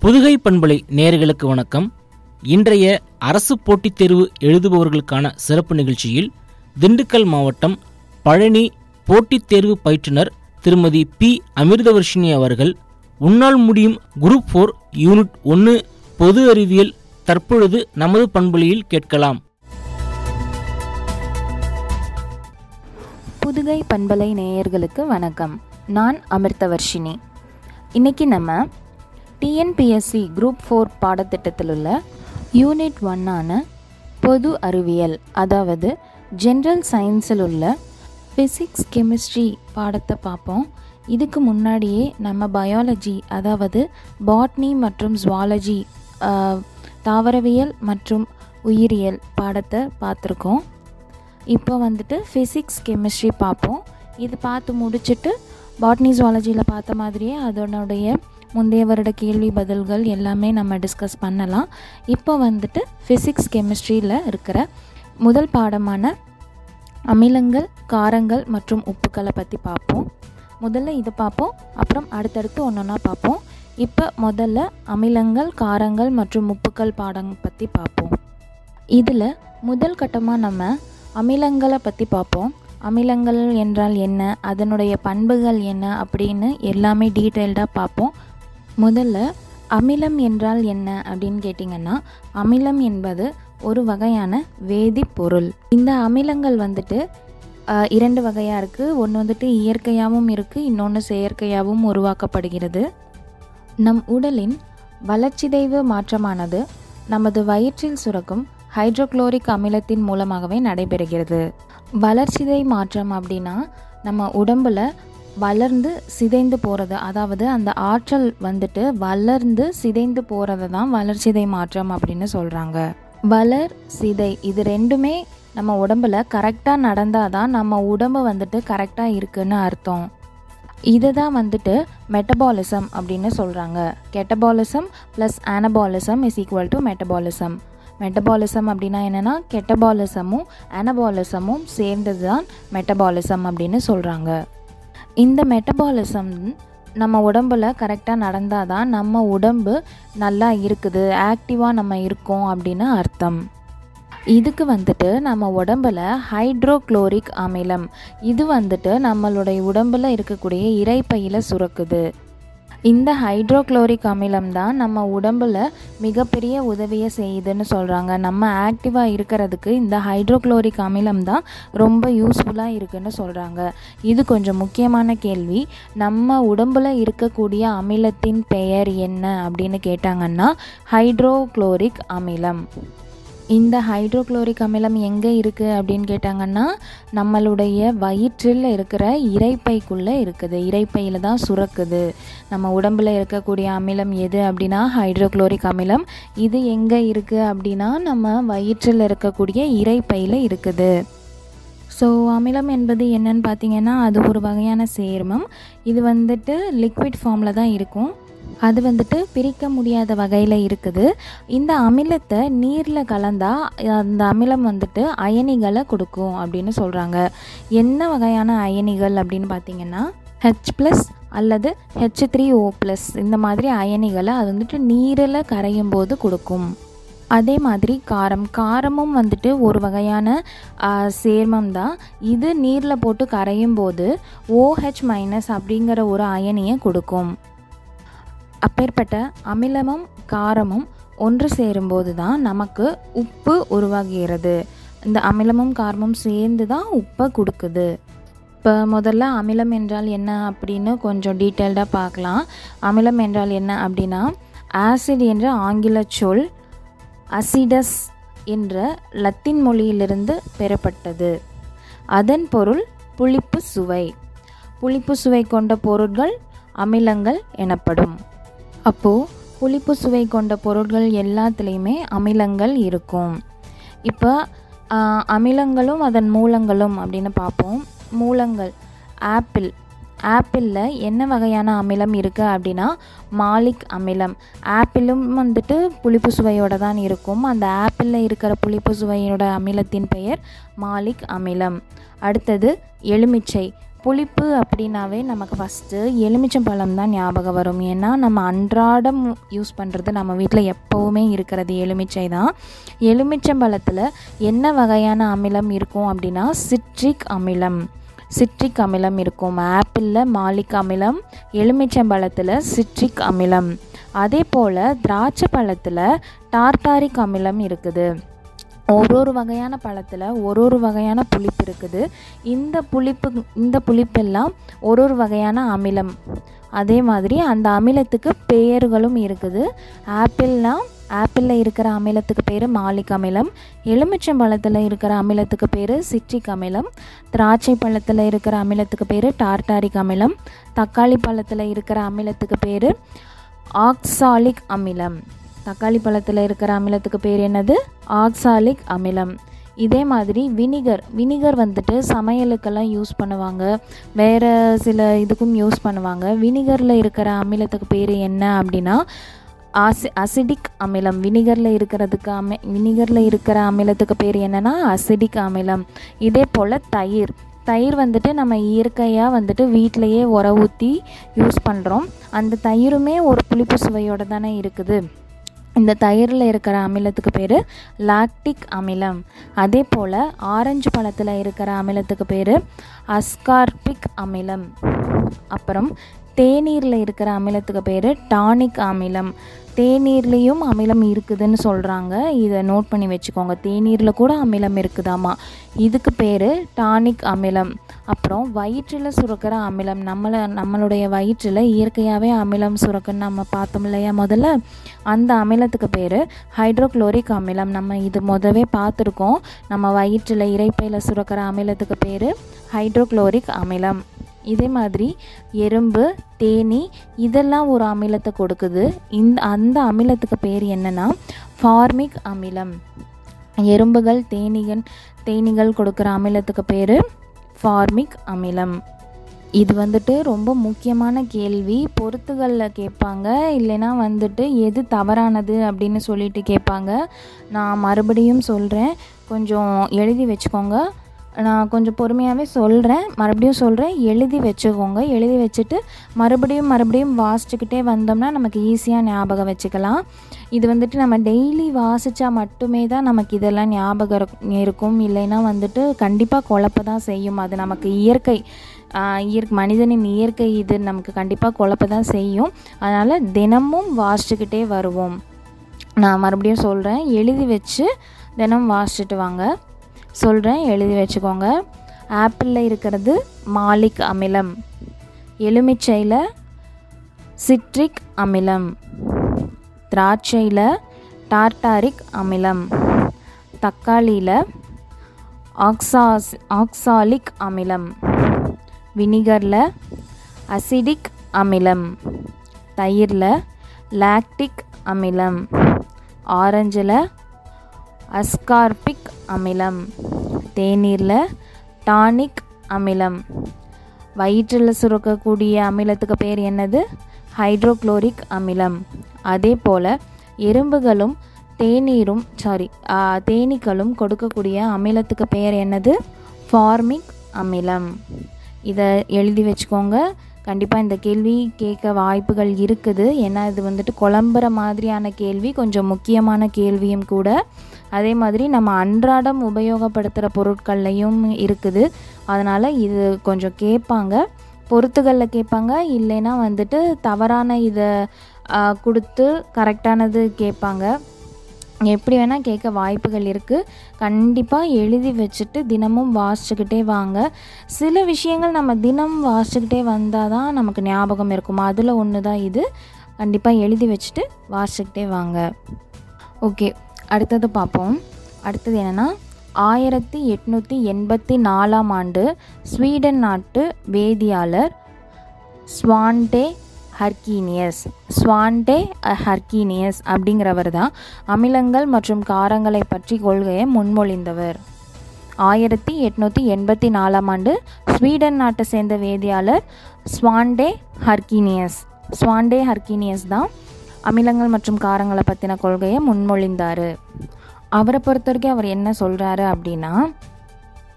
புதுகை பண்பலை நேயர்களுக்கு வணக்கம் இன்றைய அரசு போட்டித் தேர்வு எழுதுபவர்களுக்கான சிறப்பு நிகழ்ச்சியில் திண்டுக்கல் மாவட்டம் பழனி போட்டித் தேர்வு பயிற்றுனர் திருமதி பி அமிர்தவர்ஷினி அவர்கள் உன்னால் முடியும் குரூப் ஃபோர் யூனிட் ஒன்று பொது அறிவியல் தற்பொழுது நமது பண்பலையில் கேட்கலாம் புதுகை பண்பலை நேயர்களுக்கு வணக்கம் நான் அமிர்தவர்ஷினி இன்னைக்கு நம்ம டிஎன்பிஎஸ்சி குரூப் ஃபோர் பாடத்திட்டத்தில் உள்ள யூனிட் ஒன்னான பொது அறிவியல் அதாவது ஜென்ரல் சயின்ஸில் உள்ள ஃபிசிக்ஸ் கெமிஸ்ட்ரி பாடத்தை பார்ப்போம் இதுக்கு முன்னாடியே நம்ம பயாலஜி அதாவது பாட்னி மற்றும் ஜுவாலஜி தாவரவியல் மற்றும் உயிரியல் பாடத்தை பார்த்துருக்கோம் இப்போ வந்துட்டு ஃபிசிக்ஸ் கெமிஸ்ட்ரி பார்ப்போம் இது பார்த்து முடிச்சுட்டு பாட்னி ஜுவாலஜியில் பார்த்த மாதிரியே அதனுடைய முந்தைய வருட கேள்வி பதில்கள் எல்லாமே நம்ம டிஸ்கஸ் பண்ணலாம் இப்போ வந்துட்டு ஃபிசிக்ஸ் கெமிஸ்ட்ரியில் இருக்கிற முதல் பாடமான அமிலங்கள் காரங்கள் மற்றும் உப்புக்களை பற்றி பார்ப்போம் முதல்ல இது பார்ப்போம் அப்புறம் அடுத்தடுத்து ஒன்று ஒன்றா பார்ப்போம் இப்போ முதல்ல அமிலங்கள் காரங்கள் மற்றும் உப்புக்கள் பாடம் பற்றி பார்ப்போம் இதில் முதல் கட்டமாக நம்ம அமிலங்களை பற்றி பார்ப்போம் அமிலங்கள் என்றால் என்ன அதனுடைய பண்புகள் என்ன அப்படின்னு எல்லாமே டீட்டெயில்டாக பார்ப்போம் முதல்ல அமிலம் என்றால் என்ன அப்படின்னு கேட்டிங்கன்னா அமிலம் என்பது ஒரு வகையான வேதிப்பொருள் இந்த அமிலங்கள் வந்துட்டு ஆஹ், இரண்டு வகையாக இருக்குது ஒன்று வந்துட்டு இயற்கையாகவும் இருக்குது இன்னொன்று செயற்கையாகவும் உருவாக்கப்படுகிறது நம் உடலின் வளர்ச்சிதைவு மாற்றமானது நமது வயிற்றில் சுரக்கும் ஹைட்ரோகுளோரிக் அமிலத்தின் மூலமாகவே நடைபெறுகிறது வளர்ச்சிதை மாற்றம் அப்படின்னா நம்ம உடம்புல வளர்ந்து சிதைந்து போகிறது அதாவது அந்த ஆற்றல் வந்துட்டு வளர்ந்து சிதைந்து போகிறது தான் வளர்ச்சிதை மாற்றம் அப்படின்னு சொல்கிறாங்க வளர் சிதை இது ரெண்டுமே நம்ம உடம்புல கரெக்டாக நடந்தால் தான் நம்ம உடம்பு வந்துட்டு கரெக்டாக இருக்குன்னு அர்த்தம் இதை தான் வந்துட்டு மெட்டபாலிசம் அப்படின்னு சொல்கிறாங்க catabolism plus anabolism is equal to metabolism metabolism அப்படின்னா என்னென்னா கெட்டபாலிசமும் ஆனபாலிசமும் சேர்ந்தது தான் மெட்டபாலிசம் அப்படின்னு சொல்கிறாங்க இந்த மெட்டபாலிசம் நம்ம உடம்புல கரெக்டாக நடந்தால் தான் நம்ம உடம்பு நல்லா இருக்குது ஆக்டிவாக நம்ம இருக்கோம் அப்படின்னு அர்த்தம் இதுக்கு வந்துட்டு நம்ம உடம்புல ஹைட்ரோக்ளோரிக் அமிலம் இது வந்துட்டு நம்மளுடைய உடம்புல இருக்கக்கூடிய இரைப்பையில் சுரக்குது இந்த ஹைட்ரோக்ளோரிக் அமிலம் தான் நம்ம உடம்புல மிகப்பெரிய உதவியை செய்யுதுன்னு சொல்கிறாங்க நம்ம ஆக்டிவாக இருக்கிறதுக்கு இந்த ஹைட்ரோக்ளோரிக் அமிலம் தான் ரொம்ப யூஸ்ஃபுல்லாக இருக்குன்னு சொல்கிறாங்க இது கொஞ்சம் முக்கியமான கேள்வி நம்ம உடம்புல இருக்கக்கூடிய அமிலத்தின் பெயர் என்ன அப்படின்னு கேட்டாங்கன்னா ஹைட்ரோக்ளோரிக் அமிலம் இந்த ஹைட்ரோக்ளோரிக் அமிலம் எங்கே இருக்குது அப்படின்னு கேட்டாங்கன்னா நம்மளுடைய வயிற்றில் இருக்கிற இரைப்பைக்குள்ளே இருக்குது இரைப்பையில் தான் சுரக்குது நம்ம உடம்புல இருக்கக்கூடிய அமிலம் எது அப்படின்னா ஹைட்ரோக்ளோரிக் அமிலம் இது எங்கே இருக்குது அப்படின்னா நம்ம வயிற்றில் இருக்கக்கூடிய இரைப்பையில் இருக்குது ஸோ அமிலம் என்பது என்னன்னு பார்த்தீங்கன்னா அது ஒரு வகையான சேர்மம் இது வந்துட்டு லிக்விட் ஃபார்மில் தான் இருக்கும் அது வந்துட்டு பிரிக்க முடியாத வகையில் இருக்குது இந்த அமிலத்தை நீரில் கலந்தால் அந்த அமிலம் வந்துட்டு அயனிகளை கொடுக்கும் அப்படின்னு சொல்கிறாங்க என்ன வகையான அயனிகள் அப்படின்னு பார்த்தீங்கன்னா ஹெச் ப்ளஸ் அல்லது ஹெச் த்ரீ ஓ ப்ளஸ் இந்த மாதிரி அயனிகளை அது வந்துட்டு நீரில் கரையும் போது கொடுக்கும் அதே மாதிரி காரம் காரமும் வந்துட்டு ஒரு வகையான ஆ, சேர்மம் தான் இது நீரில் போட்டு கரையும் போது ஓஹெச் மைனஸ் அப்படிங்கிற ஒரு அயனியை கொடுக்கும் அப்பேற்பட்ட அமிலமும் காரமும் ஒன்று சேரும்போது தான் நமக்கு உப்பு உருவாகிறது இந்த அமிலமும் காரமும் சேர்ந்து தான் உப்பை கொடுக்குது இப்போ முதல்ல அமிலம் என்றால் என்ன அப்படின்னு கொஞ்சம் டீட்டெயில்டாக பார்க்கலாம் அமிலம் என்றால் என்ன அப்படின்னா ஆசிட் என்ற ஆங்கில சொல் அசிடஸ் என்ற லத்தீன் மொழியிலிருந்து பெறப்பட்டது அதன் பொருள் புளிப்பு சுவை புளிப்பு சுவை கொண்ட பொருட்கள் அமிலங்கள் எனப்படும் அப்போது புளிப்பு சுவை கொண்ட பொருட்கள் எல்லாத்துலேயுமே அமிலங்கள் இருக்கும் இப்போ ஆஹ், அமிலங்களும் அதன் மூலங்களும் அப்படின்னு பார்ப்போம் மூலங்கள் ஆப்பிள் ஆப்பிளில் என்ன வகையான அமிலம் இருக்குது அப்படின்னா மாலிக் அமிலம் ஆப்பிளும் வந்துட்டு புளிப்பு சுவையோட தான் இருக்கும் அந்த ஆப்பிளில் இருக்கிற புளிப்பு சுவையோட அமிலத்தின் பெயர் மாலிக் அமிலம் அடுத்தது எலுமிச்சை புளிப்பு அப்படின்னாவே நமக்கு ஃபஸ்ட்டு எலுமிச்சம்பழம் தான் ஞாபகம் வரும் ஏன்னா நம்ம அன்றாடம் யூஸ் பண்ணுறது நம்ம வீட்டில் எப்போவுமே இருக்கிறது எலுமிச்சை தான் எலுமிச்சம்பழத்தில் என்ன வகையான அமிலம் இருக்கும் அப்படின்னா சிட்ரிக் அமிலம் சிட்ரிக் அமிலம் இருக்கும் ஆப்பிளில் மாலிக் அமிலம் எலுமிச்சம்பழத்தில் சிட்ரிக் அமிலம் அதே போல் திராட்சை பழத்தில் டார்டாரிக் அமிலம் இருக்குது ஒரு ஒரு வகையான பழத்தில் ஒரு ஒரு வகையான புளிப்பு இருக்குது இந்த புளிப்பு இந்த புளிப்பெல்லாம் ஒரு ஒரு வகையான அமிலம் அதே மாதிரி அந்த அமிலத்துக்கு பெயர்களும் இருக்குது ஆப்பிள்னால் ஆப்பிளில் இருக்கிற அமிலத்துக்கு பேர் மாலிக் அமிலம் எலுமிச்சம்பழத்தில் இருக்கிற அமிலத்துக்கு பேர் சிட்ரிக் அமிலம் திராட்சை பழத்தில் இருக்கிற அமிலத்துக்கு பேர் டார்டாரிக் அமிலம் தக்காளி பழத்தில் இருக்கிற அமிலத்துக்கு பேர் ஆக்சாலிக் அமிலம் தக்காளி பழத்தில் இருக்கிற அமிலத்துக்கு பேர் என்னது ஆக்சாலிக் அமிலம் இதே மாதிரி வினிகர் வினிகர் வந்துட்டு சமையலுக்கெல்லாம் யூஸ் பண்ணுவாங்க வேறு சில இதுக்கும் யூஸ் பண்ணுவாங்க வினிகரில் இருக்கிற அமிலத்துக்கு பேர் என்ன அப்படின்னா ஆசி அசிடிக் அமிலம் வினிகரில் இருக்கிறதுக்கு அமி வினிகரில் இருக்கிற அமிலத்துக்கு பேர் என்னென்னா அசிடிக் அமிலம் இதே போல் தயிர் தயிர் வந்துட்டு நம்ம இயற்கையாக வந்துட்டு வீட்டிலையே உர ஊற்றி யூஸ் பண்ணுறோம் அந்த தயிருமே ஒரு புளிப்பு சுவையோடு தானே இருக்குது இந்த தயிரில் இருக்கிற அமிலத்துக்கு பேர் லாக்டிக் அமிலம் அதே போல் ஆரஞ்சு பழத்தில் இருக்கிற அமிலத்துக்கு பேர் அஸ்கார்பிக் அமிலம் அப்புறம் தேநீரில் இருக்கிற அமிலத்துக்கு பேர் டானிக் அமிலம் தேநீர்லேயும் அமிலம் இருக்குதுன்னு சொல்கிறாங்க இதை நோட் பண்ணி வச்சுக்கோங்க தேநீரில் கூட அமிலம் இருக்குதாமா இதுக்கு பேர் டானிக் அமிலம் அப்புறம் வயிற்றில் சுரக்கிற அமிலம் நம்மளை நம்மளுடைய வயிற்றில் இயற்கையாகவே அமிலம் சுரக்குன்னு நம்ம பார்த்தோம் இல்லையா முதல்ல அந்த அமிலத்துக்கு பேர் ஹைட்ரோக்ளோரிக் அமிலம் நம்ம இது முதவே பார்த்துருக்கோம் நம்ம வயிற்றில் இறைப்பையில் சுரக்கிற அமிலத்துக்கு பேர் ஹைட்ரோக்ளோரிக் அமிலம் இதே மாதிரி எறும்பு தேனி இதெல்லாம் ஒரு அமிலத்தை கொடுக்குது இந்த அந்த அமிலத்துக்கு பேர் என்னென்னா ஃபார்மிக் அமிலம் எறும்புகள் தேனீகன் தேனீகள் கொடுக்குற அமிலத்துக்கு பேர் ஃபார்மிக் அமிலம் இது வந்துட்டு ரொம்ப முக்கியமான கேள்வி பொறுத்துகளில் கேட்பாங்க இல்லைன்னா வந்துட்டு எது தவறானது அப்படின்னு சொல்லிட்டு கேட்பாங்க நான் மறுபடியும் சொல்கிறேன் கொஞ்சம் எழுதி வச்சுக்கோங்க நான் கொஞ்சம் பொறுமையாகவே சொல்கிறேன் மறுபடியும் சொல்கிறேன் எழுதி வச்சுக்கோங்க எழுதி வச்சுட்டு மறுபடியும் மறுபடியும் வாசிச்சுக்கிட்டே வந்தோம்னா நமக்கு ஈஸியாக ஞாபகம் வச்சுக்கலாம் இது வந்துட்டு நம்ம டெய்லி வாசித்தா மட்டுமே தான் நமக்கு இதெல்லாம் ஞாபகம் இருக்- இருக்கும் இல்லைன்னா வந்துட்டு கண்டிப்பாக குழப்ப தான் செய்யும் அது நமக்கு இயற்கை இயற்கை மனிதனின் இயற்கை இது நமக்கு கண்டிப்பாக குழப்ப தான் செய்யும் அதனால் தினமும் வாசிச்சுக்கிட்டே வருவோம் நான் மறுபடியும் சொல்கிறேன் எழுதி வச்சு தினம் வாசிச்சுட்டு வாங்க சொல்கிறேன் எழுதி வச்சுக்கோங்க ஆப்பிளில் இருக்கிறது மாலிக் அமிலம் எலுமிச்சையில் சிட்ரிக் அமிலம் திராட்சையில் டார்டாரிக் அமிலம் தக்காளியில் ஆக்சாஸ் ஆக்சாலிக் அமிலம் வினிகரில் அசிடிக் அமிலம் தயிரில் லாக்டிக் அமிலம் ஆரஞ்சில் அஸ்கார்பிக் அமிலம் தேநீரில் டானிக் அமிலம் வயிற்றில் சுரக்கக்கூடிய அமிலத்துக்கு பேர் என்னது ஹைட்ரோக்ளோரிக் அமிலம் அதே போல் எறும்புகளும் தேநீரும் சாரி தேனீக்களும் கொடுக்கக்கூடிய அமிலத்துக்கு பெயர் என்னது ஃபார்மிக் அமிலம் இதை எழுதி வச்சுக்கோங்க கண்டிப்பாக இந்த கேள்வி கேட்க வாய்ப்புகள் இருக்குது ஏன்னா இது வந்துட்டு குழம்புற மாதிரியான கேள்வி கொஞ்சம் முக்கியமான கேள்வியும் கூட அதே மாதிரி நம்ம அன்றாடம் உபயோகப்படுத்துகிற பொருட்கள்லையும் இருக்குது அதனால் இது கொஞ்சம் கேட்பாங்க பொறுத்துகளில் கேட்பாங்க இல்லைன்னா வந்துட்டு தவறான இதை ஆ, கொடுத்து கரெக்டானது கேட்பாங்க எப்படி வேணால் கேட்க வாய்ப்புகள் இருக்குது கண்டிப்பாக எழுதி வச்சுட்டு தினமும் வாசிச்சுக்கிட்டே வாங்க சில விஷயங்கள் நம்ம தினம் வாசிச்சுக்கிட்டே வந்தால் தான் நமக்கு ஞாபகம் இருக்கும் அதில் ஒன்று தான் இது கண்டிப்பாக எழுதி வச்சுட்டு வாசிச்சுக்கிட்டே வாங்க ஓகே அடுத்தது பார்ப்போம் அடுத்தது என்னென்னா ஆயிரத்தி எட்நூற்றி எண்பத்தி நாலாம் ஆண்டு ஸ்வீடன் நாட்டு வேதியாளர் ஸ்வான்டே ஹர்கீனியஸ் ஸ்வான்டே ஹர்கீனியஸ் அப்படிங்கிறவர் தான் அமிலங்கள் மற்றும் காரங்களை பற்றி கொள்கையை முன்மொழிந்தவர் ஆயிரத்தி எட்நூற்றி எண்பத்தி நாலாம் ஆண்டு ஸ்வீடன் நாட்டை சேர்ந்த வேதியாளர் ஸ்வான்டே ஹர்கீனியஸ் ஸ்வான்டே ஹர்கீனியஸ் தான் அமிலங்கள் மற்றும் காரங்களை பற்றின கொள்கையை முன்மொழிந்தார் அவரை பொறுத்த வரைக்கும் அவர் என்ன சொல்கிறாரு அப்படின்னா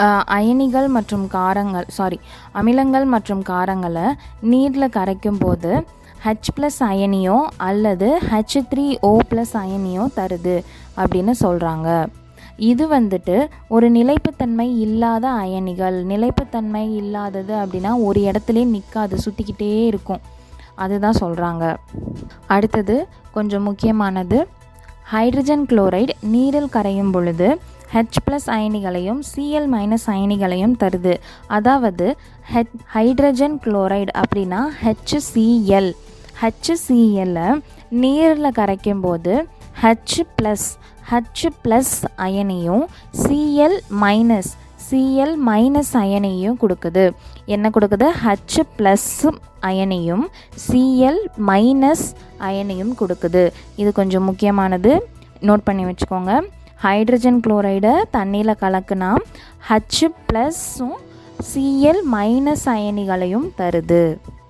ஆஹ், அயனிகள் மற்றும் காரங்கள் சாரி அமிலங்கள் மற்றும் காரங்களை நீரில் கரைக்கும் போது ஹெச் ப்ளஸ் அயனியோ அல்லது ஹெச் த்ரீ ஓ ப்ளஸ் அயனியோ தருது அப்படின்னு சொல்கிறாங்க இது வந்துட்டு ஒரு நிலைப்புத்தன்மை இல்லாத அயனிகள் நிலைப்புத்தன்மை இல்லாதது அப்படின்னா ஒரு இடத்துலே நிற்காது சுற்றிக்கிட்டே இருக்கும் அதுதான் சொல்கிறாங்க அடுத்தது கொஞ்சம் முக்கியமானது ஹைட்ரஜன் குளோரைடு நீரில் கரையும் பொழுது ஹெச் ப்ளஸ் அயனிகளையும் சிஎல் மைனஸ் அயனிகளையும் தருது அதாவது ஹெட் ஹைட்ரஜன் குளோரைடு அப்படின்னா ஹெச்சிஎல் ஹெச்சிஎல்லை நீரில் கரைக்கும் போது ஹெச் ப்ளஸ் ஹெச் ப்ளஸ் அயனியும் சிஎல் மைனஸ் சிஎல் மைனஸ் அயனியும் கொடுக்குது என்ன கொடுக்குது ஹச் ப்ளஸ் அயனியும் சிஎல் மைனஸ் அயனியும் கொடுக்குது இது கொஞ்சம் முக்கியமானது நோட் பண்ணி வச்சுக்கோங்க ஹைட்ரஜன் குளோரைடை தண்ணியில் கலக்குனா ஹச் ப்ளஸ்ஸும் சிஎல் மைனஸ் அயனிகளையும் தருது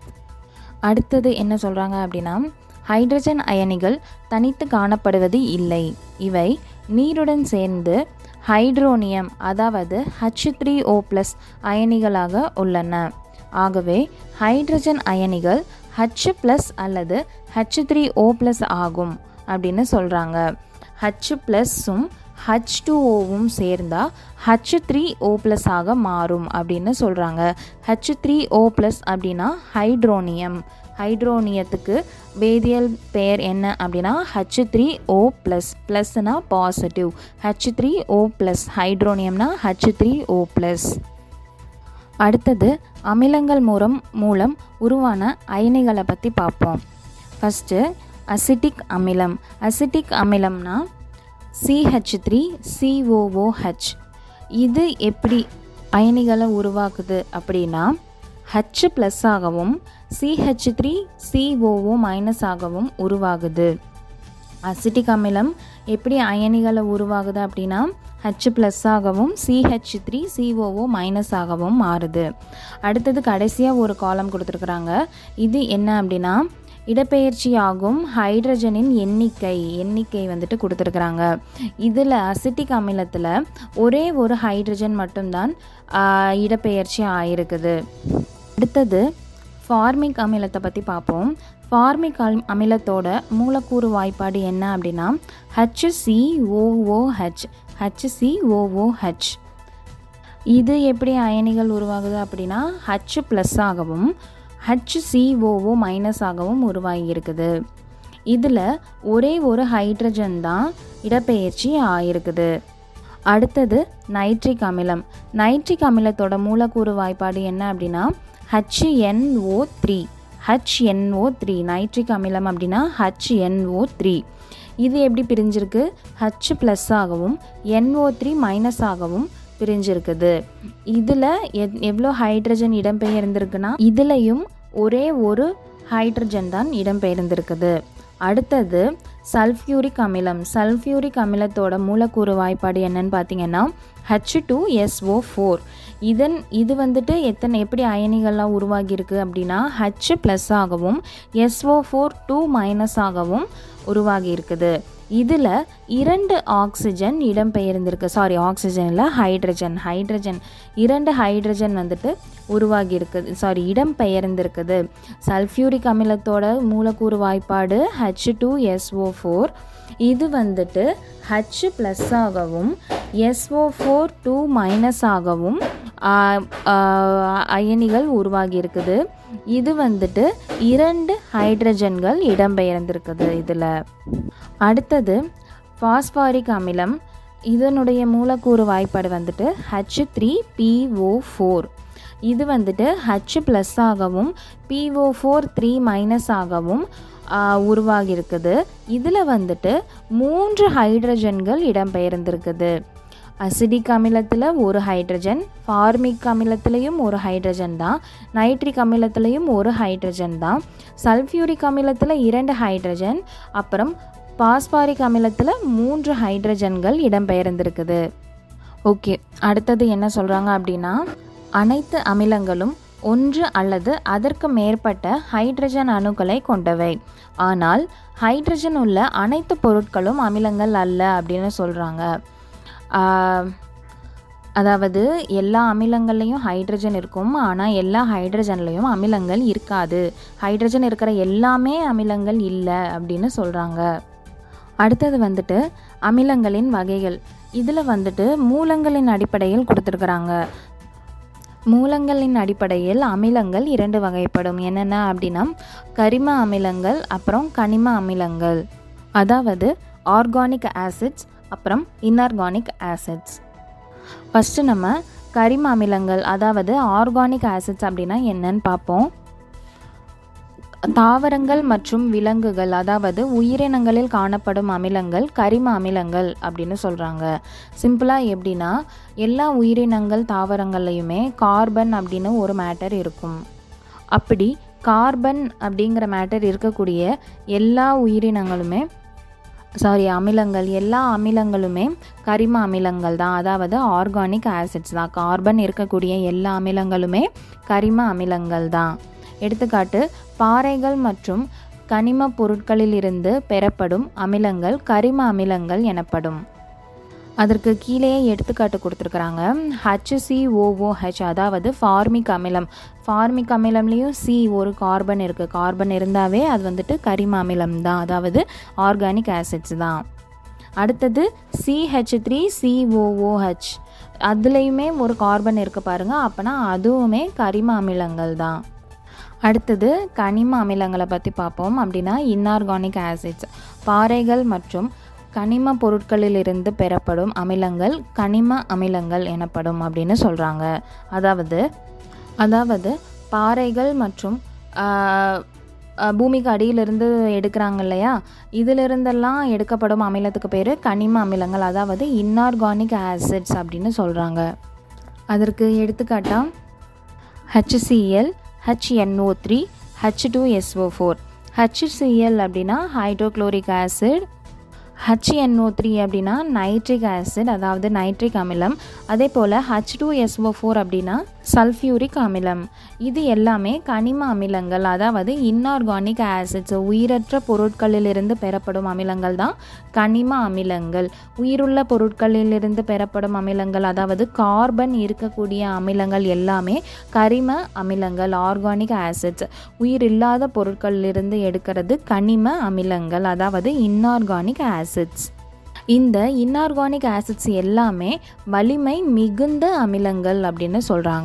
அடுத்தது என்ன சொல்கிறாங்க அப்படின்னா ஹைட்ரஜன் அயனிகள் தனித்து காணப்படுவது இல்லை இவை நீருடன் சேர்ந்து ஹைட்ரோனியம் அதாவது ஹச் த்ரீ ஓ ப்ளஸ் அயனிகளாக உள்ளன ஆகவே ஹைட்ரஜன் அயனிகள் ஹச் ப்ளஸ் அல்லது ஹச் த்ரீ ஓ ப்ளஸ் ஆகும் அப்படின்னு சொல்கிறாங்க ஹச் ப்ளஸ்ஸும் ஹச் டூ ஓவும் சேர்ந்தா ஹச் த்ரீ ஓ ப்ளஸ் ஆக மாறும் அப்படின்னு சொல்கிறாங்க ஹச் த்ரீ ஓ ப்ளஸ் அப்படின்னா ஹைட்ரோனியம் ஹைட்ரோனியத்துக்கு வேதியியல் பெயர் என்ன அப்படின்னா ஹச் த்ரீ ஓ ப்ளஸ் ப்ளஸ்னா positive H three O plus ஹைட்ரோனியம்னா ஹச் த்ரீ ஓ ப்ளஸ் அடுத்தது அமிலங்கள் மூலம் மூலம் உருவான அயனிகளை பற்றி பார்ப்போம் ஃபஸ்ட்டு அசிட்டிக் அமிலம் அசிட்டிக் அமிலம்னா சிஹெச் த்ரீ சிஓஓஹெச் இது எப்படி அயனிகளை உருவாக்குது அப்படின்னா ஹச் ப்ளஸ் ஆகவும் சிஹெச் த்ரீ சிஓஓ மைனஸ் ஆகவும் உருவாகுது அசிட்டிக் அமிலம் எப்படி அயனிகளை உருவாகுது அப்படின்னா ஹச் ப்ளஸ் ஆகவும் சிஹெச் த்ரீ சிஓஓ மைனஸ் ஆகவும் மாறுது அடுத்தது கடைசியாக ஒரு காலம் கொடுத்துருக்குறாங்க இது என்ன அப்படின்னா இடப்பெயர்ச்சியாகும் ஹைட்ரஜனின் எண்ணிக்கை எண்ணிக்கை வந்துட்டு கொடுத்துருக்குறாங்க இதில் அசிட்டிக் அமிலத்தில் ஒரே ஒரு ஹைட்ரஜன் மட்டும்தான் ஆஹ், இடப்பெயர்ச்சி ஆயிருக்குது அடுத்தது ஃபார்மிக் அமிலத்தை பற்றி பார்ப்போம் ஃபார்மிக் அம் அமிலத்தோட மூலக்கூறு வாய்ப்பாடு என்ன அப்படின்னா ஹச்சிசிஓஓஹெச் ஹச்சிசிஓஓஹெச் இது எப்படி அயனிகள் உருவாகுது அப்படின்னா ஹச் ப்ளஸ் ஆகவும் ஹச்சிஓஓ மைனஸ் ஆகவும் உருவாகி இருக்குது இதில் ஒரே ஒரு ஹைட்ரஜன் தான் இடப்பெயர்ச்சி ஆயிருக்குது அடுத்தது நைட்ரிக் அமிலம் நைட்ரிக் அமிலத்தோட மூலக்கூறு வாய்ப்பாடு என்ன அப்படின்னா HNO three HNO three nitric அமிலம் அப்படின்னா ஹச்என்ஓ த்ரீ இது எப்படி பிரிஞ்சிருக்கு ஹச் ப்ளஸ் ஆகவும் என்ஓ த்ரீ மைனஸ் ஆகவும் பிரிஞ்சிருக்குது இதில் எத் எவ்வளோ ஹைட்ரஜன் இடம்பெயர்ந்திருக்குன்னா இதுலேயும் ஒரே ஒரு ஹைட்ரஜன் தான் இடம்பெயர்ந்திருக்குது அடுத்தது சல்ஃபியூரிக் அமிலம் சல்ஃபியூரிக் அமிலத்தோட மூலக்கூறு வாய்ப்பாடு என்னன்னு பார்த்தீங்கன்னா ஹச் டூ எஸ்ஓ ஃபோர் இதன் இது வந்துட்டு எத்தனை எப்படி அயனிகள்லாம் உருவாகியிருக்கு அப்படின்னா ஹச் ப்ளஸ் ஆகவும் எஸ்ஓ ஃபோர் டூ மைனஸ் ஆகவும் உருவாகி இருக்குது இதில் இரண்டு ஆக்சிஜன் இடம்பெயர்ந்திருக்கு சாரி ஆக்சிஜன் இல்லை ஹைட்ரஜன் ஹைட்ரஜன் இரண்டு ஹைட்ரஜன் வந்துட்டு உருவாகி இருக்குது சாரி இடம் பெயர்ந்திருக்குது சல்ஃபியூரிக் அமிலத்தோட மூலக்கூறு வாய்ப்பாடு ஹச் டூ எஸ்ஓ ஃபோர் இது வந்துட்டு ஹச் ப்ளஸ் ஆகவும் எஸ்ஓ ஃபோர் டூ மைனஸ் ஆகவும் ஆ, ஆ, அயனிகள் உருவாகி இருக்குது இது வந்துட்டு இரண்டு ஹைட்ரஜன்கள் இடம்பெயர்ந்திருக்குது இதில் அடுத்தது பாஸ்பாரிக் அமிலம் இதனுடைய மூலக்கூறு வாய்ப்பாடு வந்துட்டு ஹச் த்ரீ பிஓ ஃபோர் இது வந்துட்டு ஹச் ப்ளஸ் ஆகவும் பிஓ ஃபோர் த்ரீ மைனஸ் ஆகவும் உருவாகி இருக்குது இதில் வந்துட்டு மூன்று ஹைட்ரஜன்கள் இடம்பெயர்ந்திருக்குது அசிடிக் அமிலத்தில் ஒரு ஹைட்ரஜன் ஃபார்மிக் அமிலத்திலையும் ஒரு ஹைட்ரஜன் தான் நைட்ரிக் அமிலத்திலையும் ஒரு ஹைட்ரஜன் தான் சல்ஃபியூரிக் அமிலத்தில் இரண்டு ஹைட்ரஜன் அப்புறம் பாஸ்பாரிக் அமிலத்தில் மூன்று ஹைட்ரஜன்கள் இடம்பெயர்ந்திருக்குது ஓகே அடுத்தது என்ன சொல்கிறாங்க அப்படின்னா அனைத்து அமிலங்களும் ஒன்று அல்லது அதற்கு மேற்பட்ட ஹைட்ரஜன் அணுக்களை கொண்டவை ஆனால் ஹைட்ரஜன் உள்ள அனைத்து பொருட்களும் அமிலங்கள் அல்ல அப்படின்னு சொல்கிறாங்க அதாவது எல்லா அமிலங்கள்லேயும் ஹைட்ரஜன் இருக்கும் ஆனால் எல்லா ஹைட்ரஜன்லேயும் அமிலங்கள் இருக்காது ஹைட்ரஜன் இருக்கிற எல்லாமே அமிலங்கள் இல்லை அப்படின்னு சொல்கிறாங்க அடுத்தது வந்துட்டு அமிலங்களின் வகைகள் இதில் வந்துட்டு மூலங்களின் அடிப்படையில் கொடுத்துருக்குறாங்க மூலங்களின் அடிப்படையில் அமிலங்கள் இரண்டு வகைப்படும் என்னென்ன அப்படின்னா கரிம அமிலங்கள் அப்புறம் கனிம அமிலங்கள் அதாவது ஆர்கானிக் ஆசிட்ஸ் அப்புறம் இன்ஆர்கானிக் ஆசிட்ஸ் ஃபஸ்ட்டு நம்ம கரிம அமிலங்கள் அதாவது ஆர்கானிக் ஆசிட்ஸ் அப்படின்னா என்னன்னு பார்ப்போம் தாவரங்கள் மற்றும் விலங்குகள் அதாவது உயிரினங்களில் காணப்படும் அமிலங்கள் கரிம அமிலங்கள் அப்படின்னு சொல்கிறாங்க சிம்பிளாக எப்படின்னா எல்லா உயிரினங்கள் தாவரங்கள்லையுமே கார்பன் அப்படின்னு ஒரு மேட்டர் இருக்கும் அப்படி கார்பன் அப்படிங்கிற மேட்டர் இருக்கக்கூடிய எல்லா உயிரினங்களுமே சாரி அமிலங்கள் எல்லா அமிலங்களுமே கரிம அமிலங்கள் தான் அதாவது ஆர்கானிக் ஆசிட்ஸ் தான் கார்பன் இருக்கக்கூடிய எல்லா அமிலங்களுமே கரிம அமிலங்கள் தான் எடுத்துக்காட்டு பாறைகள் மற்றும் கனிம பொருட்களிலிருந்து பெறப்படும் அமிலங்கள் கரிம அமிலங்கள் எனப்படும் அதற்கு கீழே எடுத்துக்காட்டு கொடுத்துருக்குறாங்க ஹச்சிசிஓஓஹெச் அதாவது ஃபார்மிக் அமிலம் ஃபார்மிக் அமிலம்லேயும் சி ஒரு கார்பன் இருக்குது கார்பன் இருந்தாவே அது வந்துட்டு கரிம அமிலம் தான் அதாவது ஆர்கானிக் ஆசிட்ஸ் தான் அடுத்தது சிஹெச் த்ரீ சிஓஓஹெச் அதுலேயுமே ஒரு கார்பன் இருக்குது பாருங்கள் அப்போனா அதுவுமே கரிம அமிலங்கள் தான் அடுத்தது கனிம அமிலங்களை பற்றி பார்ப்போம் அப்படின்னா இன்ஆர்கானிக் ஆசிட்ஸ் பாறைகள் மற்றும் கனிம பொருட்களிலிருந்து பெறப்படும் அமிலங்கள் கனிம அமிலங்கள் எனப்படும் அப்படின்னு சொல்கிறாங்க அதாவது அதாவது பாறைகள் மற்றும் பூமிக்கு அடியிலிருந்து எடுக்கிறாங்க இல்லையா இதிலிருந்தெல்லாம் எடுக்கப்படும் அமிலத்துக்கு பேர் கனிம அமிலங்கள் அதாவது இன்ஆர்கானிக் ஆசிட்ஸ் அப்படின்னு சொல்கிறாங்க அதற்கு எடுத்துக்காட்டாக HCCL HNO three H two SO four HCCL அப்படின்னா ஹைட்ரோக்ளோரிக் ஆசிட் ஹச்என்ஓ த்ரீ அப்படின்னா நைட்ரிக் ஆசிட் அதாவது நைட்ரிக் அமிலம் அதே போல் ஹச் டூ எஸ்ஓ ஃபோர் அப்படின்னா சல்ஃபியூரிக் அமிலம் இது எல்லாமே கனிம அமிலங்கள் அதாவது இன்ஆர்கானிக் ஆசிட்ஸ் உயிரற்ற பொருட்களிலிருந்து பெறப்படும் அமிலங்கள் தான் கனிம அமிலங்கள் உயிருள்ள பொருட்களிலிருந்து பெறப்படும் அமிலங்கள் அதாவது கார்பன் இருக்கக்கூடிய அமிலங்கள் எல்லாமே கரிம அமிலங்கள் ஆர்கானிக் ஆசிட்ஸ் உயிர் இல்லாத பொருட்களிலிருந்து எடுக்கிறது கனிம அமிலங்கள் அதாவது இன்ஆர்கானிக் ஆசிட்ஸ் இந்த இன்ஆர்கானிக் ஆசிட்ஸ் எல்லாமே வலிமை மிகுந்த அமிலங்கள் அப்படின்னு சொல்கிறாங்க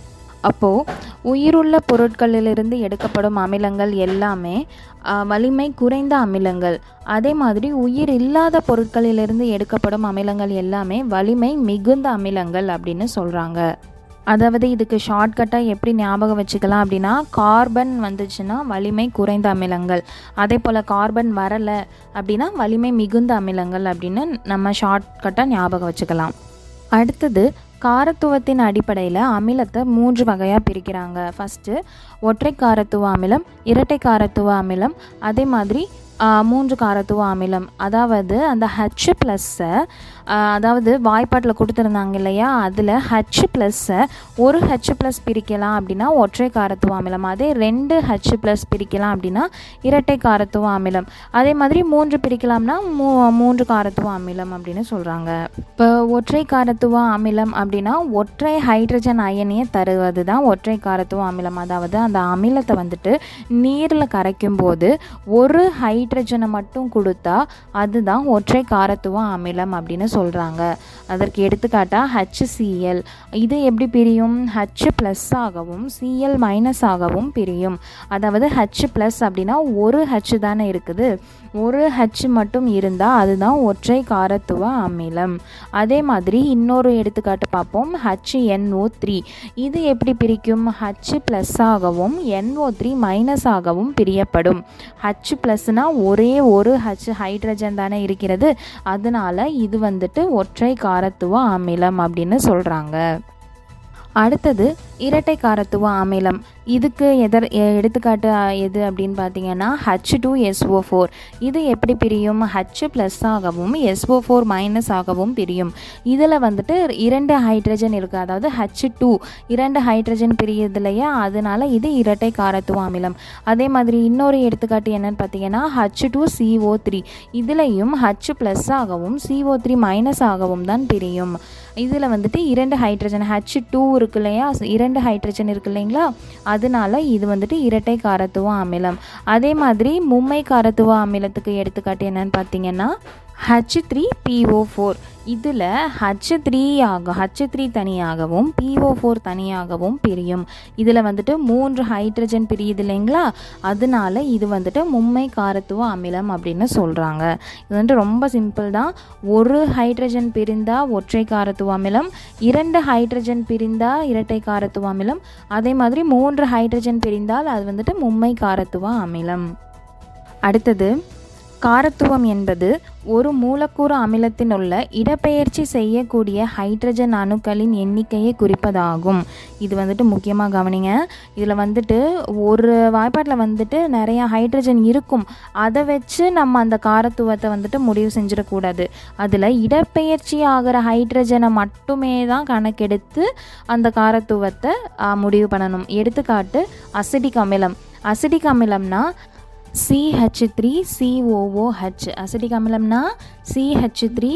அப்போது உயிருள்ள பொருட்களிலிருந்து எடுக்கப்படும் அமிலங்கள் எல்லாமே வலிமை குறைந்த அமிலங்கள் அதே மாதிரி உயிர் இல்லாத பொருட்களிலிருந்து எடுக்கப்படும் அமிலங்கள் எல்லாமே வலிமை மிகுந்த அமிலங்கள் அப்படின்னு சொல்கிறாங்க அதாவது இதுக்கு ஷார்ட்கட்டாக எப்படி ஞாபகம் வச்சுக்கலாம் அப்படின்னா கார்பன் வந்துச்சுன்னா வலிமை குறைந்த அமிலங்கள் அதே போல் கார்பன் வரலை அப்படின்னா வலிமை மிகுந்த அமிலங்கள் அப்படின்னு நம்ம ஷார்ட்கட்டாக ஞாபகம் வச்சுக்கலாம் அடுத்தது காரத்துவத்தின் அடிப்படையில் அமிலத்தை மூன்று வகையாக பிரிக்கிறாங்க ஃபஸ்ட்டு ஒற்றை காரத்துவ அமிலம் இரட்டை காரத்துவ அமிலம் அதே மாதிரி மூன்று காரத்துவ அமிலம் அதாவது அந்த ஹச் ப்ளஸ்ஸை அதாவது வாய்ப்பாட்டில் கொடுத்துருந்தாங்க இல்லையா அதில் ஹச் ப்ளஸ்ஸை ஒரு ஹச் ப்ளஸ் பிரிக்கலாம் அப்படின்னா ஒற்றை காரத்துவ அமிலம் அதே ரெண்டு ஹச் ப்ளஸ் பிரிக்கலாம் அப்படின்னா இரட்டை காரத்துவ அமிலம் அதே மாதிரி மூன்று பிரிக்கலாம்னா மூ மூன்று காரத்துவ அமிலம் அப்படின்னு சொல்கிறாங்க இப்போ ஒற்றை காரத்துவ அமிலம் அப்படின்னா ஒற்றை ஹைட்ரஜன் அயனியை தருவது தான் ஒற்றை காரத்துவ அமிலம் அதாவது அந்த அமிலத்தை வந்துட்டு நீரில் கரைக்கும் போது ஒரு ஹைட்ரஜனை மட்டும் கொடுத்தா அதுதான் ஒற்றை காரத்துவ அமிலம் அப்படின்னு சொல்கிறாங்க அதற்கு எடுத்துக்காட்டாக ஹச்சிசிஎல் இது எப்படி பிரியும் ஹச் ப்ளஸ் ஆகவும் சிஎல் மைனஸ் ஆகவும் பிரியும் அதாவது ஹச் ப்ளஸ் அப்படின்னா ஒரு ஹச் தானே இருக்குது ஒரு ஹச் மட்டும் இருந்தால் அதுதான் ஒற்றை காரத்துவ அமிலம் அதே மாதிரி இன்னொரு எடுத்துக்காட்டு பார்ப்போம் ஹச் என்ஓ த்ரீ இது எப்படி பிரிக்கும் ஹச் ப்ளஸ் ஆகவும் என்ஓ த்ரீ மைனஸ் ஆகவும் பிரியப்படும் ஹச் ப்ளஸ்னால் ஒரே ஒரு ஹச் ஹைட்ரஜன் தானே இருக்கிறது அதனால இது வந்துட்டு ஒற்றை காரத்துவ அமிலம் அப்படின்னு சொல்கிறாங்க அடுத்தது இரட்டை காரத்துவ அமிலம் இதுக்கு எதர் எ- எடுத்துக்காட்டு அ, எது அப்படின்னு பார்த்தீங்கன்னா ஹச் டூ எஸ்ஓ ஃபோர் இது எப்படி பிரியும் ஹச் ப்ளஸ் ஆகவும் எஸ்ஓ ஃபோர் மைனஸ் ஆகவும் பிரியும் இதில் வந்துட்டு இரண்டு ஹைட்ரஜன் இருக்குது அதாவது ஹச் டூ இரண்டு ஹைட்ரஜன் பிரியுது இல்லையா அதனால இது இரட்டை காரத்துவ அமிலம் அதே மாதிரி இன்னொரு எடுத்துக்காட்டு என்னன்னு பார்த்தீங்கன்னா ஹச் டூ சிஓ த்ரீ இதுலேயும் ஹச் ப்ளஸ் ஆகவும் சிஓ த்ரீ மைனஸ் ஆகவும் தான் பிரியும் இதில் வந்துட்டு இரண்டு ஹைட்ரஜன் ஹச் டூ இருக்கு இல்லையா இரண்டு ஹைட்ரஜன் இருக்கு இல்லைங்களா அதனால இது வந்துட்டு இரட்டை காரத்துவ அமிலம் அதே மாதிரி மும்மை காரத்துவ அமிலத்துக்கு எடுத்துக்காட்டு என்னன்னு பார்த்தீங்கன்னா ஹச் த்ரீ பிஓ ஃபோர் இதில் ஹச் த்ரீ ஆக ஹச் த்ரீ தனியாகவும் பிஓ ஃபோர் தனியாகவும் பிரியும் இதில் வந்துட்டு மூன்று ஹைட்ரஜன் பிரியுது இல்லைங்களா அதனால இது வந்துட்டு மும்மை காரத்துவ அமிலம் அப்படின்னு சொல்கிறாங்க இது வந்துட்டு ரொம்ப சிம்பிள் தான் ஒரு ஹைட்ரஜன் பிரிந்தால் ஒற்றை காரத்துவ அமிலம் இரண்டு ஹைட்ரஜன் பிரிந்தால் இரட்டை காரத்துவ அமிலம் அதே மாதிரி மூன்று ஹைட்ரஜன் பிரிந்தால் அது வந்துட்டு மும்மை காரத்துவ அமிலம் அடுத்தது காரத்துவம் என்பது ஒரு மூலக்கூறு அமிலத்தின் உள்ள இடப்பெயர்ச்சி செய்யக்கூடிய ஹைட்ரஜன் அணுக்களின் எண்ணிக்கையை குறிப்பதாகும் இது வந்துட்டு முக்கியமாக கவனிங்க இதில் வந்துட்டு ஒரு வாய்ப்பாட்டில் வந்துட்டு நிறையா ஹைட்ரஜன் இருக்கும் அதை வச்சு நம்ம அந்த காரத்துவத்தை வந்துட்டு முடிவு செஞ்சிடக்கூடாது அதில் இடப்பெயர்ச்சி ஆகிற ஹைட்ரஜனை மட்டுமே தான் கணக்கெடுத்து அந்த காரத்துவத்தை ஆ, முடிவு பண்ணணும் எடுத்துக்காட்டு அசிடிக் அமிலம் அசிடிக் அமிலம்னா சிஹெச் த்ரீ சிஓஓஹெச் அசிடிக் அமிலம்னா சிஹெச் த்ரீ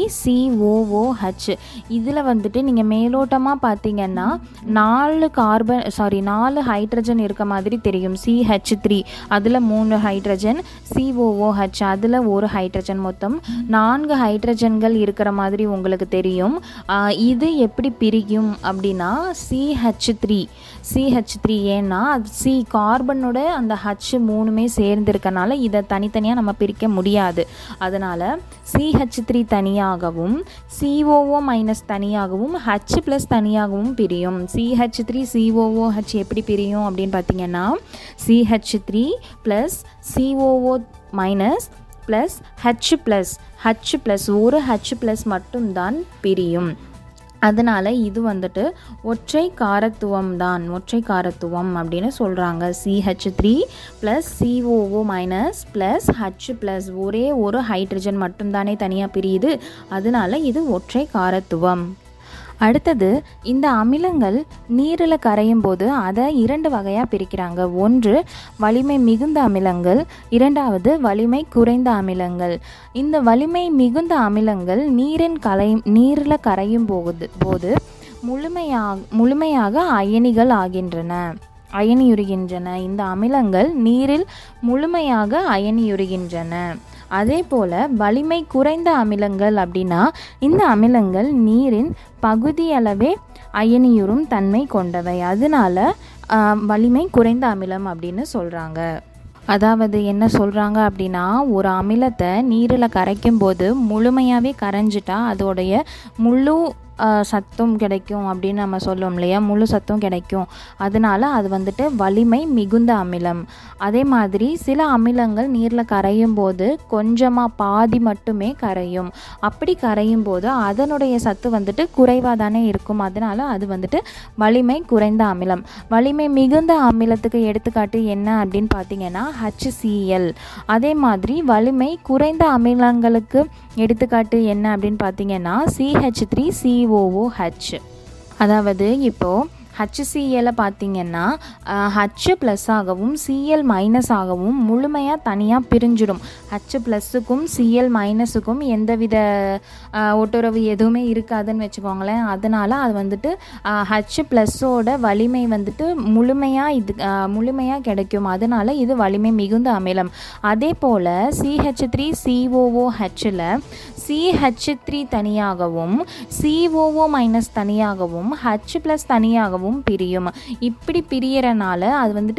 சிஓஓஹெச் இதில் வந்துட்டு நீங்கள் மேலோட்டமாக பார்த்தீங்கன்னா நாலு கார்பன் சாரி நாலு ஹைட்ரஜன் இருக்க மாதிரி தெரியும் சிஹெச் த்ரீ அதில் மூணு ஹைட்ரஜன் சிஓஓஹெச் அதில் ஒரு ஹைட்ரஜன் மொத்தம் நான்கு ஹைட்ரஜன்கள் இருக்கிற மாதிரி உங்களுக்கு தெரியும் ஆஹ் இது எப்படி பிரிக்கும் அப்படின்னா சிஹெச் த்ரீ சிஹெச் த்ரீ ஏன்னா அது சி கார்பனோட அந்த ஹச் மூணுமே சேர்ந்துருக்கனால இதை தனித்தனியாக நம்ம பிரிக்க முடியாது அதனால் சிஹெச் த்ரீ தனியாகவும் சிஓஓ மைனஸ் தனியாகவும் ஹச் ப்ளஸ் தனியாகவும் பிரியும் சிஹெச் த்ரீ சிஓஓ ஹச் எப்படி பிரியும் அப்படின்னு பார்த்தீங்கன்னா CH three plus COO minus plus H plus H plus ஒரு ஹச் ப்ளஸ் மட்டும்தான் பிரியும் அதனால் இது வந்துட்டு ஒற்றை காரத்துவம் தான் ஒற்றை காரத்துவம் அப்படின்னு சொல்கிறாங்க CH three plus COO minus plus H plus ஒரே ஒரு ஹைட்ரஜன் மட்டும்தானே தனியாக பிரியுது அதனால இது ஒற்றை காரத்துவம் அடுத்தது இந்த அமிலங்கள் நீரில் கரையும் போது அதை இரண்டு வகையாக பிரிக்கிறாங்க ஒன்று வலிமை மிகுந்த அமிலங்கள் இரண்டாவது வலிமை குறைந்த அமிலங்கள் இந்த வலிமை மிகுந்த அமிலங்கள் நீரின் கலை நீரில் கரையும் போகுது போது முழுமையாக முழுமையாக அயனிகள் ஆகின்றன அயனியுறுகின்றன இந்த அமிலங்கள் நீரில் முழுமையாக அயனியுறுகின்றன அதே போல் வலிமை குறைந்த அமிலங்கள் அப்படின்னா இந்த அமிலங்கள் நீரின் பகுதியளவே அயனியுறும் தன்மை கொண்டவை அதனால ஆஹ், வலிமை குறைந்த அமிலம் அப்படின்னு சொல்கிறாங்க அதாவது என்ன சொல்கிறாங்க அப்படின்னா ஒரு அமிலத்தை நீரில் கரைக்கும் போது முழுமையாகவே கரைஞ்சிட்டா அதோடைய முழு ஆஹ், சத்தும் கிடைக்கும் அப்படின்னு நம்ம சொல்லுவோம் இல்லையா முழு சத்தும் கிடைக்கும் அதனால அது வந்துட்டு வலிமை மிகுந்த அமிலம் அதே மாதிரி சில அமிலங்கள் நீரில் கரையும் போது கொஞ்சமாக பாதி மட்டுமே கரையும் அப்படி கரையும் போது அதனுடைய சத்து வந்துட்டு குறைவாக தானே இருக்கும் அதனால அது வந்துட்டு வலிமை குறைந்த அமிலம் வலிமை மிகுந்த அமிலத்துக்கு எடுத்துக்காட்டு என்ன அப்படின்னு பார்த்தீங்கன்னா HCl அதே மாதிரி வலிமை குறைந்த அமிலங்களுக்கு எடுத்துக்காட்டு என்ன அப்படின்னு பார்த்தீங்கன்னா சிஹெச் த்ரீ சிஓஓஹெச் அதாவது இப்போது ஹச்சிசிஎலை பார்த்தீங்கன்னா ஹச் ப்ளஸ் ஆகவும் சிஎல் மைனஸ் ஆகவும் முழுமையாக தனியாக பிரிஞ்சிடும் ஹச் ப்ளஸ்ஸுக்கும் சிஎல் மைனஸுக்கும் எந்தவித ஆஹ், ஒட்டுறவு எதுவுமே இருக்காதுன்னு வச்சுக்கோங்களேன் அதனால் அது வந்துட்டு ஹச் ப்ளஸ்ஸோட வலிமை வந்துட்டு முழுமையாக இது முழுமையாக கிடைக்கும் அதனால் இது வலிமை மிகுந்த அமிலம் அதே போல் சிஹெச் த்ரீ சிஓஓ ஹெச்சில் சிஹெச் த்ரீ தனியாகவும் சிஓஓ மைனஸ் தனியாகவும் ஹச் ப்ளஸ் தனியாகவும் பிரியும் இப்படி பிரியறனால அது வந்துட்டு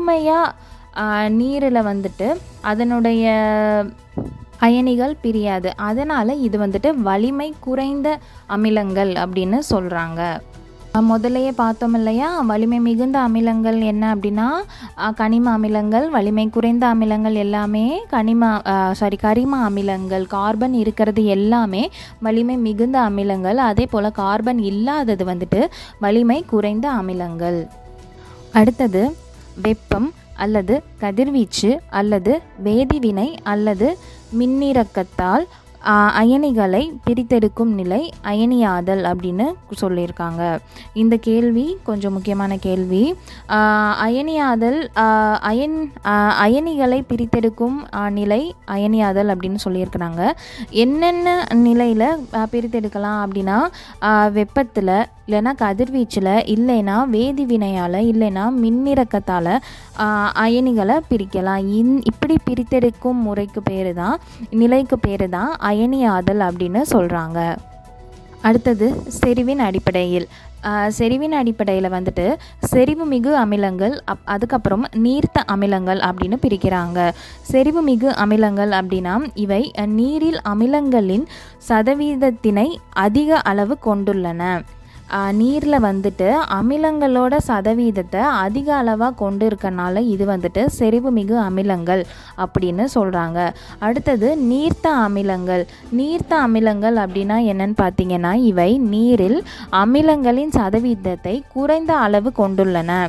முழுமையாக நீரில் வந்துட்டு அதனுடைய அயனிகள் பிரியாது அதனால் இது வந்துட்டு வலிமை குறைந்த அமிலங்கள் அப்படின்னு சொல்கிறாங்க அஹ் முதல்லயே பார்த்தோம் இல்லையா வலிமை மிகுந்த அமிலங்கள் என்ன அப்படின்னா அஹ் கனிம அமிலங்கள் வலிமை குறைந்த அமிலங்கள் எல்லாமே கனிம சாரி கரிம அமிலங்கள் கார்பன் இருக்கிறது எல்லாமே வலிமை மிகுந்த அமிலங்கள் அதே போல் கார்பன் இல்லாதது வந்துட்டு வலிமை குறைந்த அமிலங்கள் அடுத்தது வெப்பம் அல்லது கதிர்வீச்சு அல்லது வேதிவினை அல்லது மின்னிறக்கத்தால் ஆ, அயனிகளை பிரித்தெடுக்கும் நிலை அயனியாதல் அப்படின்னு சொல்லியிருக்காங்க இந்த கேள்வி கொஞ்சம் முக்கியமான கேள்வி ஆ, அயனியாதல் ஆ, அயன் ஆ, அயனிகளை பிரித்தெடுக்கும் ஆ, நிலை அயனியாதல் அப்படின்னு சொல்லியிருக்கிறாங்க என்னென்ன நிலையில் பிரித்தெடுக்கலாம் அப்படின்னா வெப்பத்தில் இல்லைன்னா கதிர்வீச்சில் இல்லைன்னா வேதிவினையால் இல்லைன்னா மின்னிறக்கத்தால் அயனிகளை பிரிக்கலாம் இந் இப்படி பிரித்தெடுக்கும் முறைக்கு பேர் தான் நிலைக்கு பேர் தான் அயனியாதல் அப்படின்னு சொல்கிறாங்க அடுத்தது செறிவின் அடிப்படையில் ஆஹ் செறிவின் அடிப்படையில் வந்துட்டு செறிவு மிகு அமிலங்கள் அப் அதுக்கப்புறம் நீர்த்த அமிலங்கள் அப்படின்னு பிரிக்கிறாங்க செறிவு மிகு அமிலங்கள் அப்படின்னா இவை அஹ், நீரில் அமிலங்களின் சதவீதத்தினை அதிக அளவு கொண்டுள்ளன நீரில் வந்துட்டு அமிலங்களோட சதவீதத்தை அதிக அளவாக கொண்டு இருக்கனால இது வந்துட்டு செறிவு மிகு அமிலங்கள் அப்படின்னு சொல்கிறாங்க அடுத்தது நீர்த்த அமிலங்கள் நீர்த்த அமிலங்கள் அப்படின்னா என்னன்னு பார்த்தீங்கன்னா இவை நீரில் அமிலங்களின் சதவீதத்தை குறைந்த அளவு கொண்டுள்ளன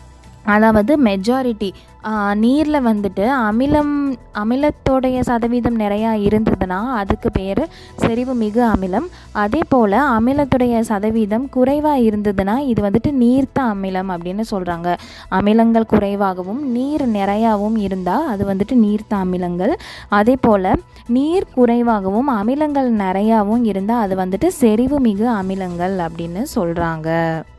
அதாவது மெஜாரிட்டி நீரில் வந்துட்டு அமிலம் அமிலத்தோடைய சதவீதம் நிறையா இருந்ததுன்னா அதுக்கு பேர் செறிவு மிகு அமிலம் அதே போல் அமிலத்துடைய சதவீதம் குறைவாக இருந்ததுன்னா இது வந்துட்டு நீர்த்த அமிலம் அப்படின்னு சொல்கிறாங்க அமிலங்கள் குறைவாகவும் நீர் நிறையாவும் இருந்தால் அது வந்துட்டு நீர்த்த அமிலங்கள் அதே போல் நீர் குறைவாகவும் அமிலங்கள் நிறையாவும் இருந்தால் அது வந்துட்டு செறிவு மிகு அமிலங்கள் அப்படின்னு சொல்கிறாங்க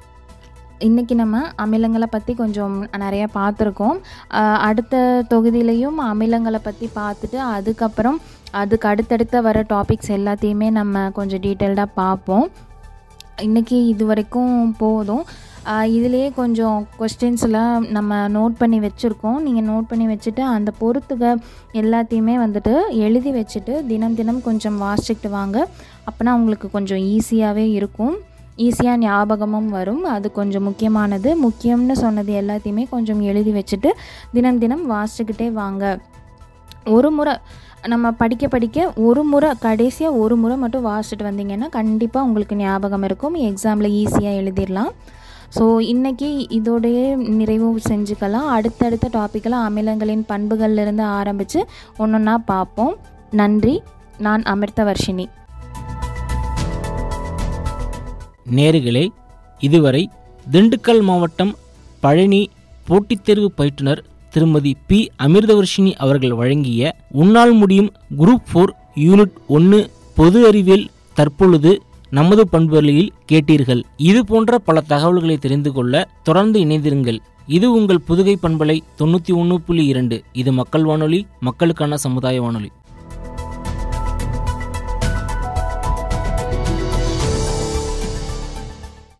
இன்றைக்கி நம்ம அமிலங்களை பற்றி கொஞ்சம் நிறையா பார்த்துருக்கோம் ஆஹ் அடுத்த தொகுதியிலையும் அமிலங்களை பற்றி பார்த்துட்டு அதுக்கப்புறம் அதுக்கு அடுத்தடுத்த வர டாபிக்ஸ் எல்லாத்தையுமே நம்ம கொஞ்சம் டீட்டெயில்டாக பார்ப்போம் இன்றைக்கி இது வரைக்கும் போதும் ஆஹ் இதுலேயே கொஞ்சம் கொஸ்டின்ஸ்லாம் நம்ம நோட் பண்ணி வச்சுருக்கோம் நீங்கள் நோட் பண்ணி வச்சுட்டு அந்த பொறுத்துக எல்லாத்தையுமே வந்துட்டு எழுதி வச்சுட்டு தினம் தினம் கொஞ்சம் வாசிச்சுட்டு வாங்க அப்போனா உங்களுக்கு கொஞ்சம் ஈஸியாகவே இருக்கும் ஈஸியாக ஞாபகமும் வரும் அது கொஞ்சம் முக்கியமானது முக்கியம்னு சொன்னது எல்லாத்தையுமே கொஞ்சம் எழுதி வச்சுட்டு தினம் தினம் வாசிச்சுக்கிட்டே வாங்க ஒரு முறை நம்ம படிக்க படிக்க ஒரு முறை கடைசியாக ஒரு முறை மட்டும் வாசிச்சுட்டு வந்தீங்கன்னா கண்டிப்பாக உங்களுக்கு ஞாபகம் இருக்கும் எக்ஸாமில் ஈஸியாக எழுதிடலாம் ஸோ இன்றைக்கி இதோடைய நிறைவு செஞ்சுக்கலாம் அடுத்தடுத்த டாப்பிக்கெல்லாம் அமிலங்களின் பண்புகள்லேருந்து ஆரம்பித்து ஒன்றொன்னா பார்ப்போம் நன்றி நான் அமிர்தவர்ஷினி நேர்களே இதுவரை திண்டுக்கல் மாவட்டம் பழனி போட்டித் தேர்வு பயிற்றுனர் திருமதி பி அமிர்தவர்ஷினி அவர்கள் வழங்கிய உன்னால் முடியும் குரூப் ஃபோர் யூனிட் ஒன்று பொது அறிவியல் தற்பொழுது நமது பண்புகளில் கேட்டீர்கள் இது போன்ற பல தகவல்களை தெரிந்து கொள்ள தொடர்ந்து இணைந்திருங்கள் இது உங்கள் புதுகை பண்பலை தொண்ணூற்றி ஒன்று புள்ளி இரண்டு இது மக்கள் வானொலி மக்களுக்கான சமுதாய வானொலி